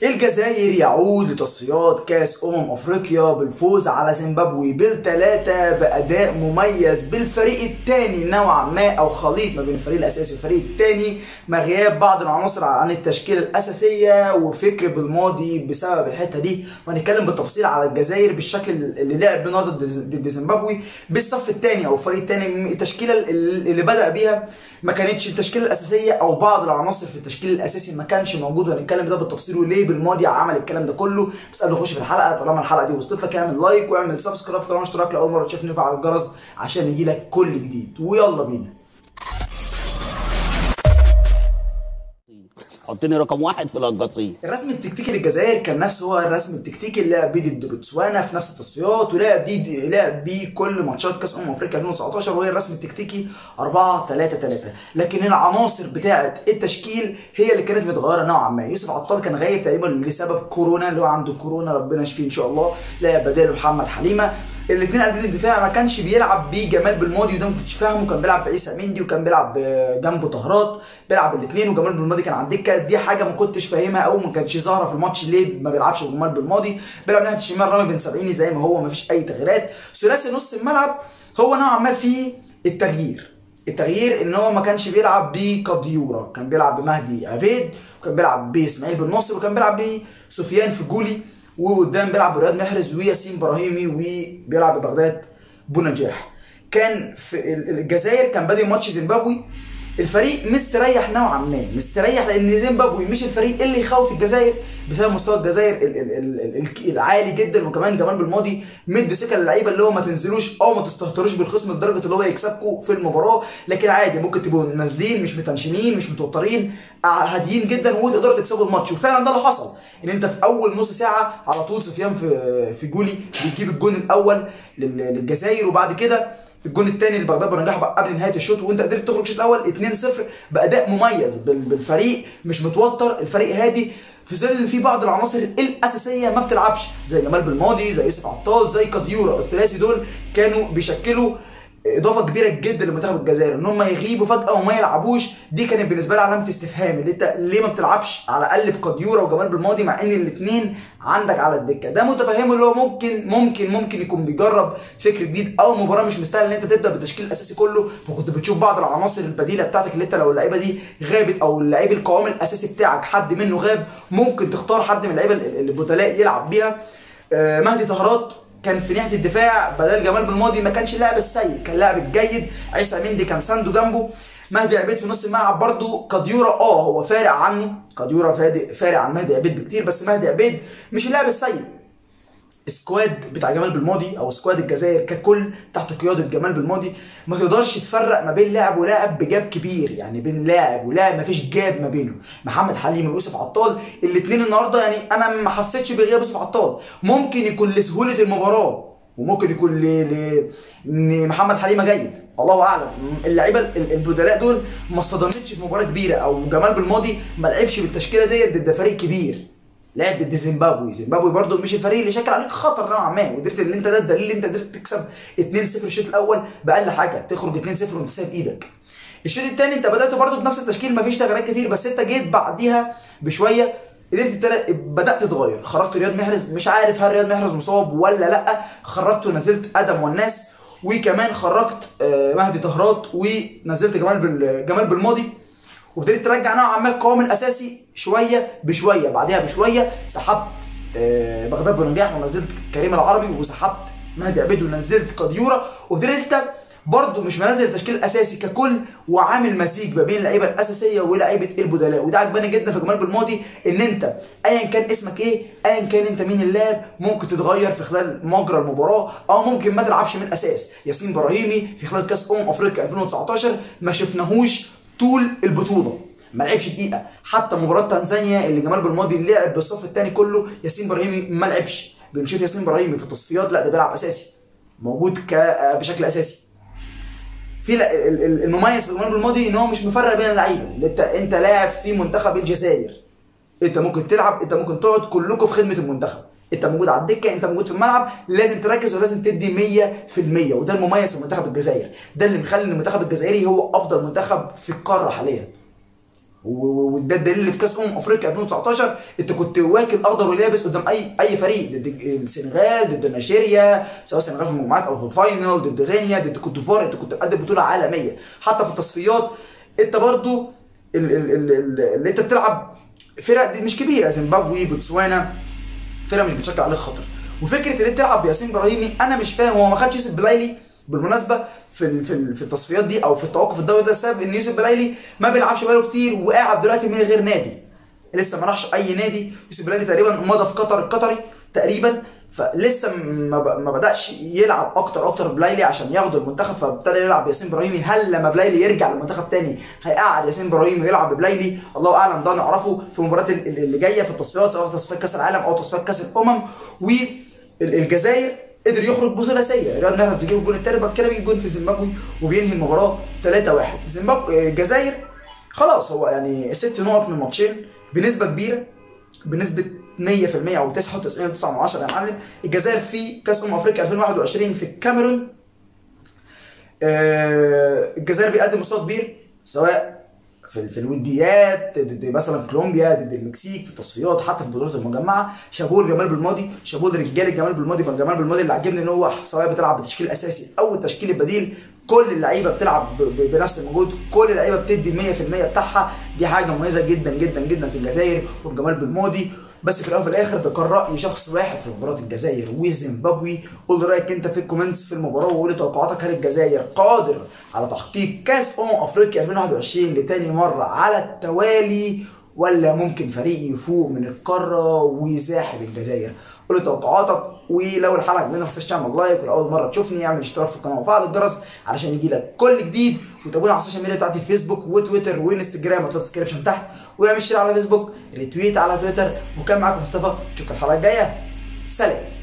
الجزائر يعود لتصفيات كاس امم افريقيا بالفوز على زيمبابوي بالثلاثه باداء مميز بالفريق الثاني نوعا ما او خليط ما بين الفريق الاساسي والفريق الثاني مع غياب بعض العناصر عن التشكيله الاساسيه وفكر بالماضي بسبب الحته دي وهنتكلم بالتفصيل على الجزائر بالشكل اللي لعب بيه النهارده ضد زيمبابوي بالصف الثاني او الفريق الثاني التشكيله اللي بدا بيها ما كانتش التشكيله الاساسيه او بعض العناصر في التشكيل الاساسي ما كانش موجود وهنتكلم ده بالتفصيل وليه بالماضي عمل الكلام ده كله بس قبل نخش في الحلقه طالما الحلقه دي وصلت لك اعمل لايك واعمل سبسكرايب في القناه واشتراك لاول مره تشوفني وفعل الجرس عشان يجي لك كل جديد ويلا بينا حطني رقم واحد في القصيم الرسم التكتيكي للجزائر كان نفس هو الرسم التكتيكي اللي لعب بيه ضد بوتسوانا في نفس التصفيات ولعب دي لعب بيه كل ماتشات كاس امم افريقيا 2019 وهي الرسم التكتيكي 4 3 3 لكن العناصر بتاعه التشكيل هي اللي كانت متغيره نوعا ما يوسف عطال كان غايب تقريبا لسبب كورونا اللي هو عنده كورونا ربنا يشفيه ان شاء الله لعب بداله محمد حليمه الاثنين قلبين الدفاع ما كانش بيلعب بيه جمال بالماضي وده ما كنتش فاهمه كان بيلعب بعيسى مندي وكان بيلعب جنبه طهرات بيلعب الاثنين وجمال بالماضي كان على الدكه دي حاجه ما كنتش فاهمها او ما كانتش ظاهره في الماتش ليه ما بيلعبش جمال بالماضي بيلعب ناحيه الشمال رامي بن سبعيني زي ما هو ما فيش اي تغييرات ثلاثي نص الملعب هو نوعا ما فيه التغيير التغيير ان هو ما كانش بيلعب بكاديورا كان بيلعب بمهدي عبيد وكان بيلعب باسماعيل بن ناصر وكان بيلعب بسفيان فجولي وقدام بيلعب برياض محرز وياسين ابراهيمي وبيلعب ببغداد بونجاح كان في الجزائر كان بادئ ماتش زيمبابوي الفريق مستريح نوعا ما مستريح لان زيمبابوي مش الفريق اللي يخوف الجزائر بسبب مستوى الجزائر ال ال ال ال العالي جدا وكمان جمال بالماضي مد ثقه للعيبه اللي هو ما تنزلوش او ما تستهتروش بالخصم لدرجه اللي هو يكسبكم في المباراه لكن عادي ممكن تبقوا نازلين مش متنشنين مش متوترين هاديين جدا وتقدروا تكسبوا الماتش وفعلا ده اللي حصل ان انت في اول نص ساعه على طول سفيان في في جولي بيجيب الجون الاول للجزائر وبعد كده الجون الثاني لبغداد بنجاح قبل نهايه الشوط وانت قدرت تخرج الشوط الاول 2-0 باداء مميز بالفريق مش متوتر الفريق هادي في ظل ان في بعض العناصر الاساسيه ما بتلعبش زي جمال بالماضي زي يوسف عطال زي كاديورا الثلاثي دول كانوا بيشكلوا اضافه كبيره جدا لمنتخب الجزائر ان هم يغيبوا فجاه وما يلعبوش دي كانت بالنسبه لي علامه استفهام اللي انت ليه ما بتلعبش على الاقل بكاديورا وجمال بالماضي مع ان الاثنين عندك على الدكه ده متفهمه اللي هو ممكن ممكن ممكن يكون بيجرب فكر جديد او مباراه مش مستاهله ان انت تبدا بالتشكيل الاساسي كله فكنت بتشوف بعض العناصر البديله بتاعتك اللي انت لو اللعيبه دي غابت او اللعيب القوام الاساسي بتاعك حد منه غاب ممكن تختار حد من اللعيبه البدلاء يلعب بيها آه مهدي طهرات كان في ناحيه الدفاع بدل جمال بالماضي ما كانش اللاعب السيء كان لاعب الجيد عيسى مندي كان سانده جنبه مهدي عبيد في نص الملعب برده كاديورا اه هو فارق عنه كاديورا فارق عن مهدي عبيد بكتير بس مهدي عبيد مش اللاعب السيء سكواد بتاع جمال بالماضي او سكواد الجزائر ككل تحت قياده جمال بالماضي ما تقدرش تفرق ما بين لاعب ولاعب بجاب كبير يعني بين لاعب ولاعب ما فيش جاب ما بينه محمد حليم ويوسف عطال الاثنين النهارده يعني انا ما حسيتش بغياب يوسف عطال ممكن يكون لسهوله المباراه وممكن يكون ل... ل... ان محمد حليمه جيد الله اعلم اللعيبه البدلاء دول ما اصطدمتش في مباراه كبيره او جمال بالماضي ما لعبش بالتشكيله ديت ضد فريق كبير لعب ضد زيمبابوي زيمبابوي برده مش الفريق اللي شكل عليك خطر نوعا ما وقدرت ان انت ده الدليل اللي انت قدرت تكسب 2-0 الشوط الاول باقل حاجه تخرج 2-0 وانت سايب ايدك الشوط الثاني انت بدات برده بنفس التشكيل مفيش تغييرات كتير بس انت جيت بعديها بشويه قدرت بدات تتغير خرجت رياض محرز مش عارف هل رياض محرز مصاب ولا لا خرجته ونزلت ادم والناس وكمان خرجت مهدي طهرات ونزلت جمال جمال بالماضي وابتديت ترجع نوعا ما القوام الاساسي شويه بشويه بعدها بشويه سحبت بغداد بنجاح ونزلت كريم العربي وسحبت مهدي عبيد ونزلت قديوره وابتديت انت برضه مش منزل التشكيل الاساسي ككل وعامل مزيج ما بين اللعيبه الاساسيه ولاعيبه البدلاء وده عجباني جدا في جمال بالماضي ان انت ايا كان اسمك ايه ايا كان انت مين اللاعب ممكن تتغير في خلال مجرى المباراه او ممكن ما تلعبش من الاساس ياسين ابراهيمي في خلال كاس امم افريقيا 2019 ما شفناهوش طول البطوله ما لعبش دقيقه حتى مباراه تنزانيا اللي جمال بالماضي لعب بالصف الثاني كله ياسين ابراهيمي ما لعبش بنشوف ياسين ابراهيمي في التصفيات لا ده بيلعب اساسي موجود ك بشكل اساسي في المميز في جمال بالماضي ان هو مش مفرق بين اللعيبه انت انت لاعب في منتخب الجزائر انت ممكن تلعب انت ممكن تقعد كلكم في خدمه المنتخب انت موجود على الدكه انت موجود في الملعب لازم تركز ولازم تدي 100% وده المميز في منتخب الجزائر ده اللي مخلي المنتخب الجزائري هو افضل منتخب في القاره حاليا و- و- وده الدليل اللي في كاس امم افريقيا 2019 انت كنت واكل اخضر ولابس قدام اي اي فريق ضد السنغال ضد نيجيريا سواء السنغال في المجموعات او في الفاينل ضد غينيا ضد كوت ديفوار انت كنت مقدم بطوله عالميه حتى في التصفيات انت برضو ال- ال- ال- ال- اللي انت بتلعب فرق دي مش كبيره زيمبابوي بوتسوانا فرقه مش بتشكل عليك خطر وفكره ان انت تلعب بياسين ابراهيمي انا مش فاهم هو ما خدش يوسف بلايلي بالمناسبه في ال- في ال- في التصفيات دي او في التوقف الدوري ده السبب ان يوسف بلايلي ما بيلعبش بقاله كتير وقاعد دلوقتي من غير نادي لسه ما راحش اي نادي يوسف بلايلي تقريبا مضى في قطر القطري تقريبا فلسه ما ب- ما بداش يلعب اكتر اكتر بلايلي عشان ياخد المنتخب فابتدى يلعب بياسين ابراهيمي هل لما بلايلي يرجع للمنتخب تاني هيقعد ياسين ابراهيمي ويلعب ببلايلي الله اعلم ده نعرفه في المباريات ال- ال- اللي جايه في التصفيات سواء في تصفيات كاس العالم او تصفيات كاس الامم والجزائر قدر يخرج بثلاثيه رياض محرز بيجيب الجون الثالث بعد كده بيجي الجون في زيمبابوي وبينهي المباراه 3-1 زيمبابوي الجزائر خلاص هو يعني ست نقط من ماتشين بنسبه كبيره بنسبه 100% او 99 9 من 10 يا معلم الجزائر في كاس امم افريقيا 2021 في الكاميرون آه، الجزائر بيقدم مستوى كبير سواء في في الوديات ضد مثلا كولومبيا ضد المكسيك في التصفيات حتى في البطولات المجمعه شابوه لجمال بالماضي شابوه لرجال جمال بالماضي جمال بالماضي اللي عجبني ان هو سواء بتلعب بالتشكيل الاساسي او التشكيل البديل كل اللعيبه بتلعب ب- ب- بنفس المجهود كل اللعيبه بتدي 100% بتاعها دي حاجه مميزه جدا جدا جدا في الجزائر وفي جمال بالماضي بس في الاول وفي الاخر ده كان راي شخص واحد في مباراه الجزائر وزيمبابوي قول لي رايك انت في الكومنتس في المباراه وقول لي توقعاتك هل الجزائر قادر على تحقيق كاس امم افريقيا 2021 لتاني مره على التوالي ولا ممكن فريق يفوق من القاره ويزاحم الجزائر قول لي توقعاتك ولو الحلقه عجبتك ما تنساش تعمل لايك ولأول مره تشوفني اعمل اشتراك في القناه وفعل الجرس علشان يجي لك كل جديد وتابعونا على السوشيال ميديا بتاعتي فيسبوك وتويتر وانستجرام هتلاقي الديسكربشن تحت واعمل شير على فيسبوك ريتويت على تويتر وكان معاكم مصطفى اشوفك الحلقه الجايه سلام